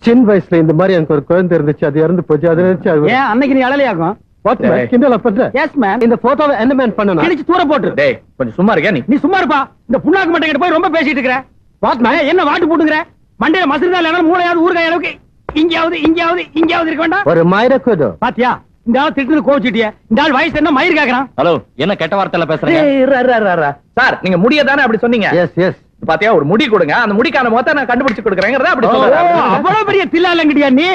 சின்ன வயசுல இந்த மாதிரி எனக்கு ஒரு குழந்தை இருந்துச்சு அது இறந்து போச்சு அதை நினைச்சு அது ஏன் அன்னைக்கு நீ அழலையாகும் What man? டேய். கிண்டலா பண்ற எஸ் மேன் இந்த போட்டோவை என்ன மேன் பண்ணணும் கிழிச்சு தூர போட்டு டேய் கொஞ்சம் சும்மா இருக்கியா நீ நீ சும்மா இருப்பா இந்த புண்ணாக்கு மட்டை கிட்ட போய் ரொம்ப பேசிட்டு இருக்கிற வாட் மேன் என்ன வாட்டு போட்டுங்கிற மண்டையில மசிறுதா இல்லைனா மூளையாவது ஊறுகாய் அளவுக்கு இங்கயாவது இங்கயாவது இங்கயாவது இருக்க வேண்டாம் ஒரு மயிரக்குதோ பாத்தியா இந்த ஆள் திட்டு கோச்சிட்டிய இந்த ஆள் வயசு என்ன மயிர் கேக்குறான் ஹலோ என்ன கெட்ட வார்த்தையில பேசுறீங்க ஏய், இரு, இரு, இரு, இரு. சார் நீங்க முடிய தானே அப்படி சொன்னீங்க எஸ் எஸ் பாத்தியா ஒரு முடி கொடுங்க அந்த முடிக்கான மொத்த நான் கண்டுபிடிச்சு கொடுக்குறேங்கிறத அப்படி ஓ, சொல்றேன் அவ்வளவு பெரிய தில்லா இல்லங்கடியா நீ